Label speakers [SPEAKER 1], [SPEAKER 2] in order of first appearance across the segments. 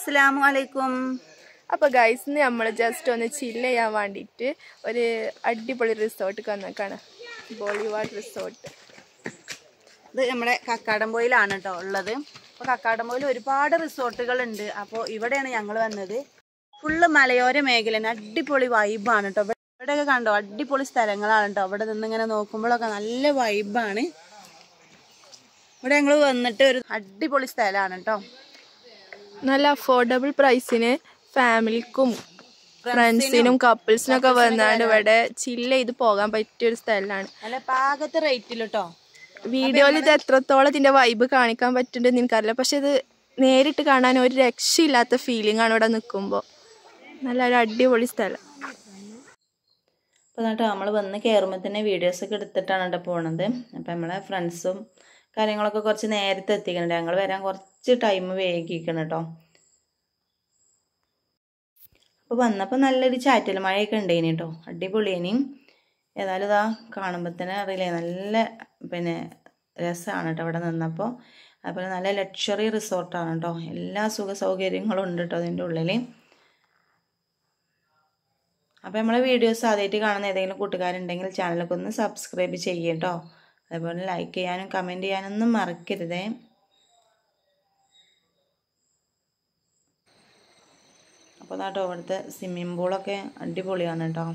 [SPEAKER 1] അസ്സലാമു അലൈക്കും
[SPEAKER 2] അപ്പോൾ ഗൈസ് ഇന്ന് നമ്മൾ ജസ്റ്റ് ഒന്ന് ചില്ല് ചെയ്യാൻ വേണ്ടിയിട്ട് ഒരു അടിപൊളി റിസോർട്ട് വന്നേക്കാണ് ബോളിവാഡ് റിസോർട്ട്
[SPEAKER 1] ഇത് നമ്മുടെ കക്കാടംപോയിലാണ് കേട്ടോ ഉള്ളത് അപ്പോൾ കക്കാടംപോയിൽ ഒരുപാട് റിസോർട്ടുകൾ ഉണ്ട് അപ്പോൾ ഇവിടെയാണ് ഞങ്ങൾ വന്നത് ഫുള്ള് മലയോര മേഖലയാണ് അടിപൊളി വൈബാണ് കേട്ടോ ഇവിടെയൊക്കെ കണ്ടോ അടിപൊളി സ്ഥലങ്ങളാണ് കേട്ടോ ഇവിടെ നിന്ന് ഇങ്ങനെ നോക്കുമ്പോഴൊക്കെ നല്ല വൈബാണ് ഇവിടെ ഞങ്ങൾ വന്നിട്ട് ഒരു അടിപൊളി സ്ഥലമാണ് കേട്ടോ
[SPEAKER 2] നല്ല അഫോർഡബിൾ പ്രൈസിന് ഫാമിലിക്കും ഫ്രണ്ട്സിനും കപ്പിൾസിനൊക്കെ വന്നാണ്ട് ഇവിടെ ചില്ല് ചെയ്ത് പോകാൻ പറ്റിയ ഒരു സ്ഥലമാണ്
[SPEAKER 1] നല്ല പാകത്തെ റേറ്റിൽ കേട്ടോ
[SPEAKER 2] വീഡിയോയിൽ ഇത് എത്രത്തോളം ഇതിന്റെ വൈബ് കാണിക്കാൻ പറ്റുന്നുണ്ടെന്ന് എനിക്കറിയില്ല പക്ഷെ ഇത് നേരിട്ട് കാണാൻ ഒരു രക്ഷയില്ലാത്ത ഫീലിംഗ് ആണ് ഇവിടെ നിൽക്കുമ്പോൾ നല്ല ഒരു അടിപൊളി സ്ഥലം
[SPEAKER 3] അപ്പോൾ എന്നിട്ട് നമ്മൾ വന്ന് കയറുമ്പോൾ തന്നെ വീഡിയോസൊക്കെ എടുത്തിട്ടാണ് കേട്ടോ പോണത് അപ്പോൾ നമ്മളെ ഫ്രണ്ട്സും കാര്യങ്ങളൊക്കെ കുറച്ച് നേരത്തെ എത്തിക്കുന്നുണ്ട് ഞങ്ങൾ വരാൻ കുറച്ച് ടൈം വൈകിക്കണം കേട്ടോ അപ്പോൾ വന്നപ്പോൾ നല്ലൊരു ചാറ്റൽ മഴയൊക്കെ ഉണ്ടായിന് കേട്ടോ അടിപൊളിയേനും ഏതായാലും ഇതാ കാണുമ്പോൾ തന്നെ അറിയില്ലേ നല്ല പിന്നെ രസമാണ് കേട്ടോ ഇവിടെ നിന്നപ്പോൾ അതുപോലെ നല്ല ലക്ഷറി റിസോർട്ടാണ് കേട്ടോ എല്ലാ സുഖ സൗകര്യങ്ങളും ഉണ്ട് കേട്ടോ അതിൻ്റെ ഉള്ളിൽ അപ്പോൾ നമ്മളെ വീഡിയോസ് ആദ്യമായിട്ട് കാണുന്ന ഏതെങ്കിലും കൂട്ടുകാരുണ്ടെങ്കിൽ ചാനലൊക്കെ ഒന്ന് സബ്സ്ക്രൈബ് ചെയ്യും കേട്ടോ അതുപോലെ ലൈക്ക് ചെയ്യാനും കമൻറ്റ് ചെയ്യാനൊന്നും മറക്കരുതേ അപ്പോൾ കേട്ടോ ഇവിടുത്തെ സ്വിമ്മിംഗ് പൂളൊക്കെ അടിപൊളിയാണ് കേട്ടോ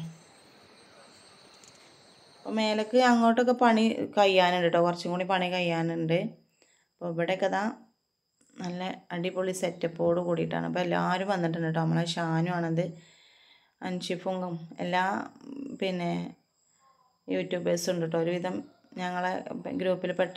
[SPEAKER 3] അപ്പോൾ മേലേക്ക് അങ്ങോട്ടൊക്കെ പണി കഴിയാനുണ്ട് കേട്ടോ കുറച്ചും കൂടി പണി കഴിയാനുണ്ട് അപ്പോൾ ഇവിടെയൊക്കെ ഇതാ നല്ല അടിപൊളി സെറ്റപ്പോട് കൂടിയിട്ടാണ് അപ്പോൾ എല്ലാവരും വന്നിട്ടുണ്ട് കേട്ടോ നമ്മളെ ഷാനു ആണത് അൻഷിഫും എല്ലാ പിന്നെ യൂട്യൂബേഴ്സും ഉണ്ട് കേട്ടോ ഒരുവിധം ഞങ്ങളെ ഗ്രൂപ്പിൽപ്പെട്ട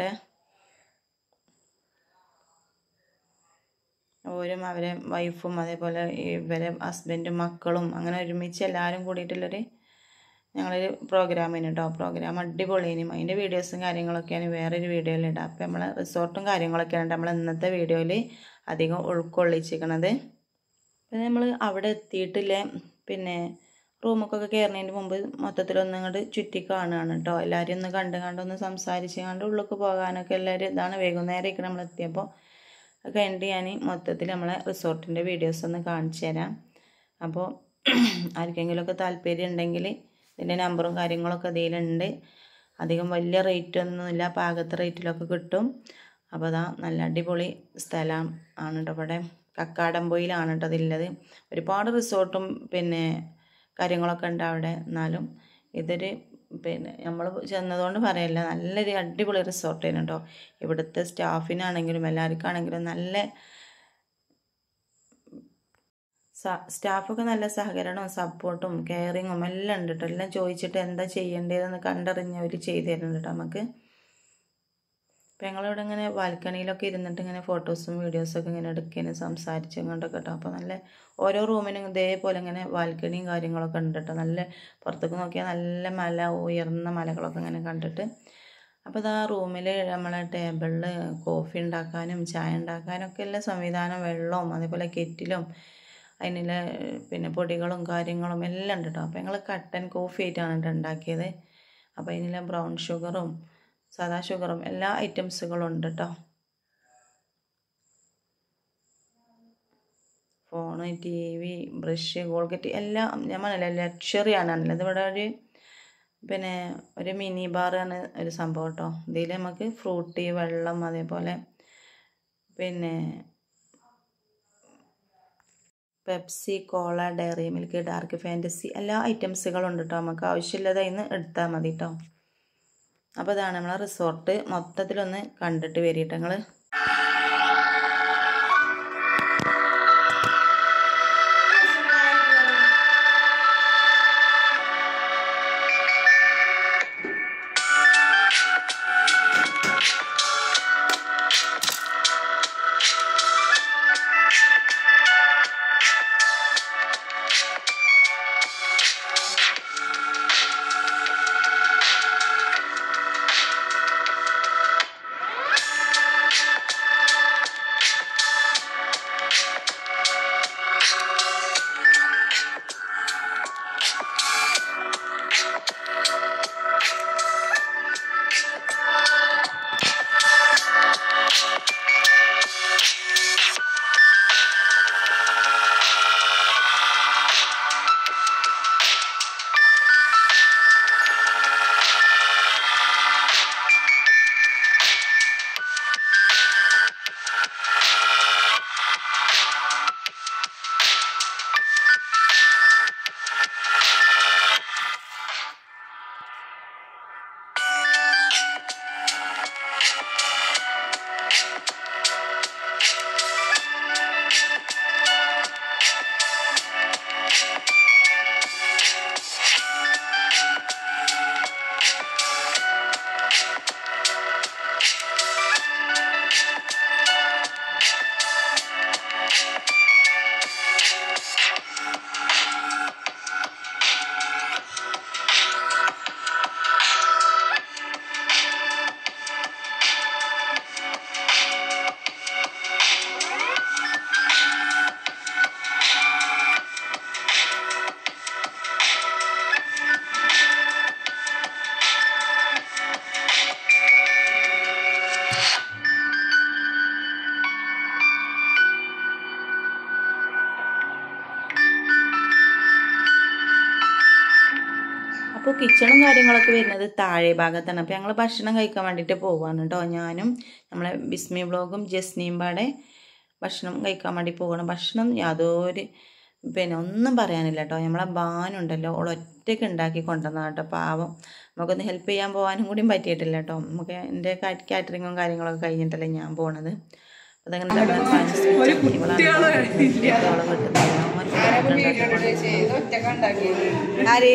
[SPEAKER 3] ഓരും അവരെ വൈഫും അതേപോലെ ഇവരെ ഹസ്ബൻഡും മക്കളും അങ്ങനെ ഒരുമിച്ച് എല്ലാവരും കൂടിയിട്ടുള്ളൊരു ഞങ്ങളൊരു പ്രോഗ്രാമിന് കേട്ടോ പ്രോഗ്രാം അടിപൊളിയിനും അതിൻ്റെ വീഡിയോസും കാര്യങ്ങളൊക്കെയാണ് വേറൊരു വീഡിയോയിൽ ഇടാം അപ്പോൾ നമ്മളെ റിസോർട്ടും കാര്യങ്ങളൊക്കെയാണ് നമ്മൾ ഇന്നത്തെ വീഡിയോയിൽ അധികം ഉൾക്കൊള്ളിച്ചിരിക്കണത് പിന്നെ നമ്മൾ അവിടെ എത്തിയിട്ടില്ലേ പിന്നെ റൂമൊക്കെ കയറുന്നതിന് മുമ്പ് മൊത്തത്തിലൊന്നും അങ്ങോട്ട് ചുറ്റി കാണുകയാണ് കേട്ടോ എല്ലാവരും ഒന്ന് കണ്ട് കണ്ടൊന്ന് സംസാരിച്ച് കണ്ട് ഉള്ളിലേക്ക് പോകാനൊക്കെ എല്ലാവരും ഇതാണ് വൈകുന്നേരമൊക്കെ നമ്മൾ എത്തിയപ്പോൾ അത് കഴിഞ്ഞിട്ട് ഞാൻ മൊത്തത്തിൽ നമ്മളെ റിസോർട്ടിൻ്റെ വീഡിയോസ് ഒന്ന് കാണിച്ചു തരാം അപ്പോൾ ആർക്കെങ്കിലുമൊക്കെ താല്പര്യം ഉണ്ടെങ്കിൽ ഇതിൻ്റെ നമ്പറും കാര്യങ്ങളൊക്കെ ഇതിലുണ്ട് അധികം വലിയ റേറ്റ് ഒന്നുമില്ല പാകത്തെ റേറ്റിലൊക്കെ കിട്ടും അപ്പോൾ അതാ നല്ല അടിപൊളി സ്ഥലം ആണ് കേട്ടോ ഇവിടെ കക്കാടംപൊയിലാണ് കേട്ടോ അതിലുള്ളത് ഒരുപാട് റിസോർട്ടും പിന്നെ കാര്യങ്ങളൊക്കെ ഉണ്ട് അവിടെ എന്നാലും ഇതൊരു പിന്നെ നമ്മൾ ചെന്നതുകൊണ്ട് പറയല്ല നല്ലൊരു അടിപൊളി റിസോർട്ടാണ് കേട്ടോ ഇവിടുത്തെ സ്റ്റാഫിനാണെങ്കിലും എല്ലാവർക്കാണെങ്കിലും നല്ല സ്റ്റാഫൊക്കെ നല്ല സഹകരണവും സപ്പോർട്ടും കെയറിങ്ങും എല്ലാം ഉണ്ട് കേട്ടോ എല്ലാം ചോദിച്ചിട്ട് എന്താ ചെയ്യേണ്ടതെന്ന് കണ്ടറിഞ്ഞ് അവർ ചെയ്തു തരുന്നുണ്ട് കേട്ടോ നമുക്ക് അപ്പം ഞങ്ങളിവിടെ ഇങ്ങനെ ബാൽക്കണിയിലൊക്കെ ഇരുന്നിട്ട് ഇങ്ങനെ ഫോട്ടോസും വീഡിയോസൊക്കെ ഇങ്ങനെ എടുക്കാനും സംസാരിച്ചും കൊണ്ടൊക്കെ കേട്ടോ അപ്പോൾ നല്ല ഓരോ റൂമിനും ഇതേപോലെ ഇങ്ങനെ ബാൽക്കണിയും കാര്യങ്ങളൊക്കെ ഉണ്ട് കേട്ടോ നല്ല പുറത്തേക്ക് നോക്കിയാൽ നല്ല മല ഉയർന്ന മലകളൊക്കെ ഇങ്ങനെ കണ്ടിട്ട് അപ്പോൾ ഇതാ റൂമിൽ നമ്മളെ ടേബിളിൽ കോഫി ഉണ്ടാക്കാനും ചായ ഉണ്ടാക്കാനും ഒക്കെ എല്ലാ സംവിധാനം വെള്ളവും അതേപോലെ കെറ്റിലും അതിനുള്ള പിന്നെ പൊടികളും കാര്യങ്ങളും എല്ലാം ഉണ്ട് കേട്ടോ അപ്പോൾ ഞങ്ങൾ കട്ടൻ കോഫി ആയിട്ടാണ് കേട്ടോ ഉണ്ടാക്കിയത് അപ്പോൾ അതിനുള്ള ബ്രൗൺ ഷുഗറും സാദാ ഷുഗറും എല്ലാ ഐറ്റംസുകളും ഉണ്ട് കേട്ടോ phone T V brush Colgate എല്ലാം ഞാൻ പറഞ്ഞില്ല ലക്ഷറി ആണ് ഇത് ഇവിടെ ഒരു പിന്നെ ഒരു മിനി ബാറാണ് ഒരു സംഭവം കേട്ടോ ഇതിൽ നമുക്ക് ഫ്രൂട്ടി വെള്ളം അതേപോലെ പിന്നെ Pepsi cola dairy milk dark fantasy എല്ലാ ഐറ്റംസുകളും ഉണ്ട് കേട്ടോ നമുക്ക് ആവശ്യമില്ലാതെ അതിന് എടുത്താൽ മതി കേട്ടോ അപ്പോൾ ഇതാണ് നമ്മളെ റിസോർട്ട് മൊത്തത്തിലൊന്ന് കണ്ടിട്ട് വരിട്ടോ നിങ്ങൾ അപ്പോൾ കിച്ചണും കാര്യങ്ങളൊക്കെ വരുന്നത് താഴെ ഭാഗത്താണ് അപ്പോൾ ഞങ്ങൾ ഭക്ഷണം കഴിക്കാൻ വേണ്ടിയിട്ട് പോവാണ് കേട്ടോ ഞാനും നമ്മളെ ബിസ്മി ബ്ലോഗും ജസ്നിയും പാടെ ഭക്ഷണം കഴിക്കാൻ വേണ്ടി പോകണം ഭക്ഷണം യാതൊരു പിന്നെ ഒന്നും പറയാനില്ല കേട്ടോ നമ്മളെ ബാനുണ്ടല്ലോ ഓൾ ഒറ്റയ്ക്ക് ഉണ്ടാക്കി കൊണ്ടുവന്ന കേട്ടോ പാവം നമുക്കൊന്ന് ഹെൽപ്പ് ചെയ്യാൻ പോകാനും കൂടിയും പറ്റിയിട്ടില്ല കേട്ടോ നമുക്ക് എൻ്റെ കാറ്ററിങ്ങും കാര്യങ്ങളൊക്കെ കഴിഞ്ഞിട്ടല്ലേ ഞാൻ പോണത് അതങ്ങനെ നമ്മളെ ബാന് switch ആക്കി. ഇവളാണ് അവളെ വീട്ടിൽ നിന്ന് എല്ലാവർക്കും ഫുഡ് ഉണ്ടാക്കി കൊടുത്തു.
[SPEAKER 1] ആര്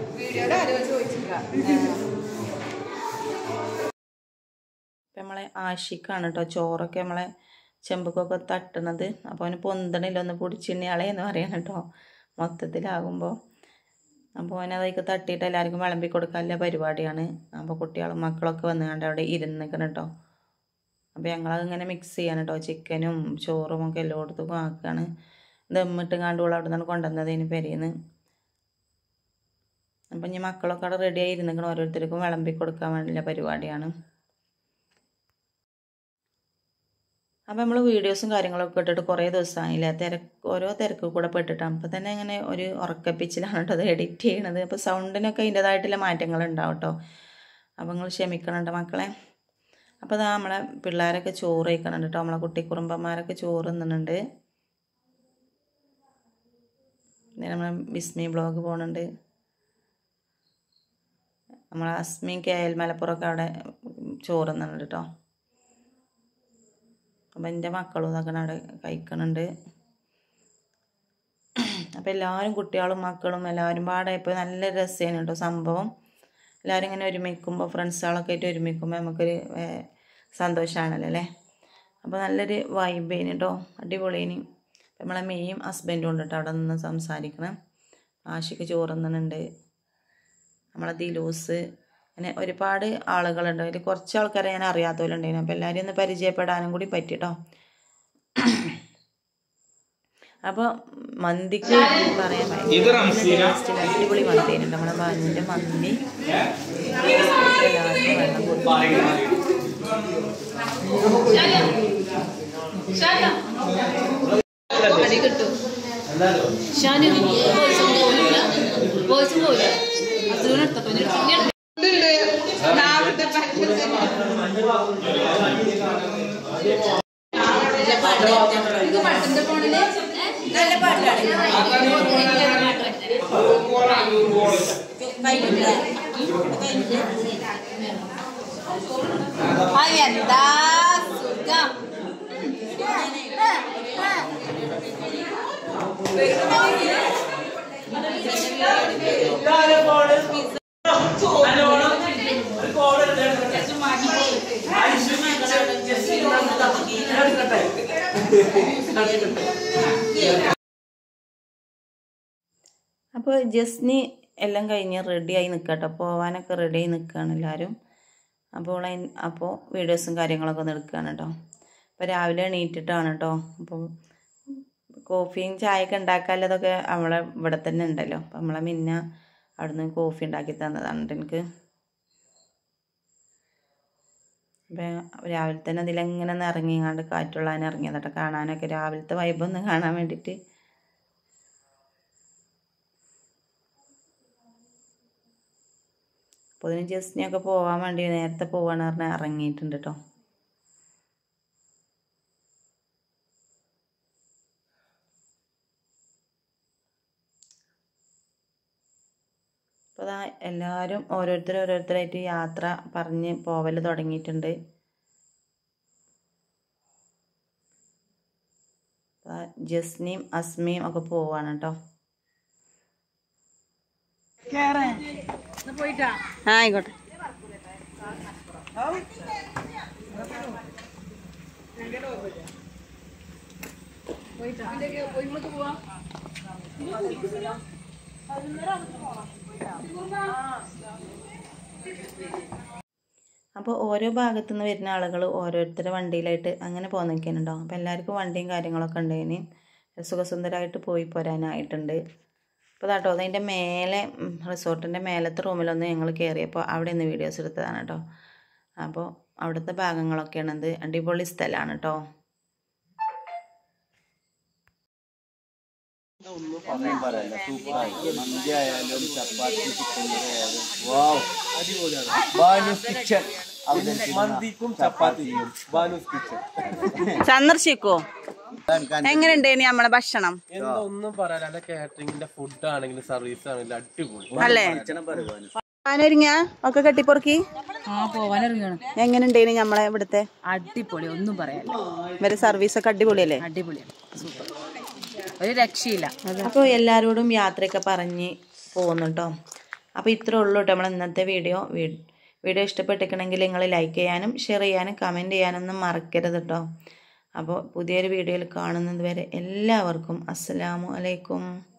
[SPEAKER 3] ഇപ്പം നമ്മളെ ആഷിക്കാണ് കേട്ടോ ചോറൊക്കെ നമ്മളെ ചെമ്പക്കൊക്കെ തട്ടണത് അപ്പോൾ അവന് പൊന്തണില്ല ഒന്ന് പൊടിച്ചിണ്ണിയാളെ എന്ന് പറയണം കേട്ടോ മൊത്തത്തിലാകുമ്പോൾ അപ്പോൾ അവനതൊക്കെ തട്ടിയിട്ട് എല്ലാവർക്കും വിളമ്പി കൊടുക്കാനുള്ള പരിപാടിയാണ് അപ്പോൾ കുട്ടികളും മക്കളൊക്കെ വന്ന് കണ്ട് അവിടെ ഇരുന്നിക്കണം കേട്ടോ അപ്പോൾ ഞങ്ങളതിങ്ങനെ മിക്സ് ചെയ്യാണ് കേട്ടോ ചിക്കനും ചോറും ഒക്കെ എല്ലായിടത്തും ആക്കുകയാണ് ദമ്മിട്ട് കാണ്ടുള്ള അവിടെ നിന്നാണ് കൊണ്ടുവന്നത് അതിന് പെരിയെന്ന് അപ്പം ഇനി മക്കളൊക്കെ അവിടെ റെഡി ആയി ഇരുന്നിക്കണം ഓരോരുത്തർക്കും വിളമ്പി കൊടുക്കാൻ വേണ്ടിയുള്ള പരിപാടിയാണ് അപ്പം നമ്മൾ വീഡിയോസും കാര്യങ്ങളൊക്കെ ഇട്ടിട്ട് കുറേ ദിവസമായില്ല തിരക്ക് ഓരോ തിരക്ക് കൂടെ പെട്ടിട്ടാണ് അപ്പം തന്നെ ഇങ്ങനെ ഒരു ഉറക്കപ്പിച്ചിലാണ് കേട്ടോ അത് എഡിറ്റ് ചെയ്യണത് അപ്പോൾ സൗണ്ടിനൊക്കെ അതിൻ്റെതായിട്ടുള്ള മാറ്റങ്ങൾ ഉണ്ടാവും കേട്ടോ അപ്പം നിങ്ങൾ ക്ഷമിക്കണം കേട്ടോ മക്കളെ അപ്പോൾ അതാ നമ്മളെ പിള്ളേരൊക്കെ ചോറ് കഴിക്കണം കേട്ടോ നമ്മളെ കുട്ടി കുറുമ്പന്മാരൊക്കെ ചോറ് തിന്നുന്നുണ്ട് പിന്നെ നമ്മളെ ബിസ്മി ബ്ലോഗ് പോകുന്നുണ്ട് നമ്മളെ അസ്മി കെ എൽ മലപ്പുറമൊക്കെ അവിടെ ചോറ് തിന്നുന്നുണ്ട് കേട്ടോ അപ്പം എൻ്റെ മക്കളും ഇതൊക്കെ അവിടെ കഴിക്കണുണ്ട് അപ്പം എല്ലാവരും കുട്ടികളും മക്കളും എല്ലാവരും പാടെ ഇപ്പോൾ നല്ല രസമാണ് കേട്ടോ സംഭവം എല്ലാവരും ഇങ്ങനെ ഒരുമിക്കുമ്പോൾ ഫ്രണ്ട്സുകളൊക്കെ ആയിട്ട് ഒരുമിക്കുമ്പോൾ നമുക്കൊരു ഏഹ്, സന്തോഷമാണല്ലോ അല്ലേ അപ്പോൾ നല്ലൊരു വൈബേന് കേട്ടോ അടിപൊളിയേന് നമ്മളെ മെയ്യും ഹസ്ബൻഡും ഉണ്ട് കേട്ടോ അവിടെ നിന്ന് സംസാരിക്കണം ആഷിക്ക് ചോറുന്നുന്നുണ്ട് നമ്മളെ ദിലൂസ് അങ്ങനെ ഒരുപാട് ആളുകളുണ്ട് അതിൽ കുറച്ച് ആൾക്കാരെ ഞാൻ അറിയാത്തവരുണ്ടായിരുന്നു അപ്പോൾ എല്ലാവരും ഒന്ന് പരിചയപ്പെടാനും കൂടി പറ്റിട്ടോ അപ്പോൾ മന്തിക്ക് പറയാൻ ഭയങ്കര ടേസ്റ്റിൽ അടിപൊളി മന്തിയാണ് നമ്മളെ ബാലിൻ്റെ മന്തി എല്ലാവർക്കും വെള്ളം കൊടുക്കും
[SPEAKER 4] വോയിസ് പോയില്ല അതിനടുത്തപ്പോ എന്താ സുഖം
[SPEAKER 3] അപ്പോൾ ജസ്നി എല്ലാം കഴിഞ്ഞ് റെഡിയായി നിൽക്കട്ടോ പോവാനൊക്കെ റെഡിയായി നിൽക്കുകയാണ് എല്ലാവരും അപ്പോൾ അയി- അപ്പോൾ വീഡിയോസും കാര്യങ്ങളൊക്കെ ഒന്ന് എടുക്കുകയാണ് കേട്ടോ അപ്പോൾ രാവിലെ എണീറ്റിട്ടാണ് കേട്ടോ അപ്പോൾ കോഫിയും ചായയൊക്കെ ഉണ്ടാക്കാനുള്ളതൊക്കെ നമ്മളെ ഇവിടെ തന്നെ ഉണ്ടല്ലോ അപ്പം നമ്മളെ മിന്ന അവിടുന്ന് കോഫി ഉണ്ടാക്കി തന്നതാണ് ട്ടോ എനിക്ക് അപ്പം രാവിലെ തന്നെ അതിലെങ്ങനെ ഒന്ന് ഇറങ്ങിങ്ങാണ്ട് കാറ്റുള്ളാൻ ഇറങ്ങിയതാട്ടോ കാണാനൊക്കെ രാവിലത്തെ വൈബൊന്ന് കാണാൻ വേണ്ടിയിട്ട് അപ്പോൾ ഇതിന് ജസ്റ്റിനൊക്കെ പോകാൻ വേണ്ടി നേരത്തെ പോവാന്ന് പറഞ്ഞാൽ ഇറങ്ങിയിട്ടുണ്ട് കേട്ടോ അപ്പോൾ അതാ എല്ലാവരും ഓരോരുത്തർ ഓരോരുത്തരായിട്ട് യാത്ര പറഞ്ഞ് പോവൽ തുടങ്ങിയിട്ടുണ്ട് അപ്പൊ ജസ്നിയും അസ്മിയും ഒക്കെ പോവാണ് കേട്ടോ
[SPEAKER 1] ആ ആയിക്കോട്ടെ
[SPEAKER 3] അപ്പോൾ ഓരോ ഭാഗത്തു നിന്ന് വരുന്ന ആളുകൾ ഓരോരുത്തരുടെ വണ്ടിയിലായിട്ട് അങ്ങനെ പോകാൻ നിൽക്കുന്നുണ്ടോ അപ്പോൾ എല്ലാവർക്കും വണ്ടിയും കാര്യങ്ങളൊക്കെ ഉണ്ടതിന് സുഖസുന്ദരമായിട്ട് പോയി പോരാനായിട്ടുണ്ട് അപ്പോൾ കേട്ടോ അതിൻ്റെ മേലെ റിസോർട്ടിൻ്റെ മേലത്തെ റൂമിലൊന്ന് ഞങ്ങൾ കയറിയപ്പോൾ അവിടെ നിന്ന് വീഡിയോസ് എടുത്തതാണ് കേട്ടോ അപ്പോൾ അവിടുത്തെ ഭാഗങ്ങളൊക്കെയാണത് അടിപൊളി സ്ഥലമാണ് കേട്ടോ
[SPEAKER 5] ഒന്നും പറയല്ല സൂപ്പറായി മന്തി ആയാലും ചപ്പാത്തി ചിക്കൻ കറി ആയാലും വാവ് അടിപൊളിയാണ് ബാനൂസ് കിച്ചൺ മന്തിക്കും ചപ്പാത്തിക്കും ബാനൂസ് കിച്ചൺ
[SPEAKER 1] സന്ദർശിക്കോ എങ്ങനെയുണ്ട് ഇനി നമ്മളെ ഭക്ഷണം
[SPEAKER 6] എന്താ ഒന്നും പറയാല്ല കാറ്ററിംഗിന്റെ ഫുഡ് ആണെങ്കിലും സർവീസ് ആണെങ്കിലും അടിപൊളി
[SPEAKER 1] അല്ലേ ആനൊരുങ്ങ ഒക്കെ കെട്ടിപ്പൊറുക്കി
[SPEAKER 4] ആ പോവാനിറങ്ങണം
[SPEAKER 1] എങ്ങനെയുണ്ട് ഇനി നമ്മളെ ഇവിടുത്തെ
[SPEAKER 4] അടിപൊളി ഒന്നും പറയാനില്ല
[SPEAKER 1] ഇവരെ സർവീസ് ഒക്കെ അടിപൊളിയല്ലേ
[SPEAKER 4] അടിപൊളിയാണ് സൂപ്പർ ഒരു രക്ഷയില്ല
[SPEAKER 3] അപ്പോൾ എല്ലാവരോടും യാത്രയൊക്കെ പറഞ്ഞ് പോകുന്നു കേട്ടോ അപ്പോൾ ഇത്രേ ഉള്ളൂ കേട്ടോ നമ്മൾ ഇന്നത്തെ വീഡിയോ വീ- വീഡിയോ ഇഷ്ടപ്പെട്ടിരിക്കണമെങ്കിൽ നിങ്ങൾ ലൈക്ക് ചെയ്യാനും ഷെയർ ചെയ്യാനും കമൻറ്റ് ചെയ്യാനൊന്നും മറക്കരുത് കേട്ടോ അപ്പോൾ പുതിയൊരു വീഡിയോയിൽ കാണുന്നത് വരെ എല്ലാവർക്കും അസ്സലാമു അലൈക്കും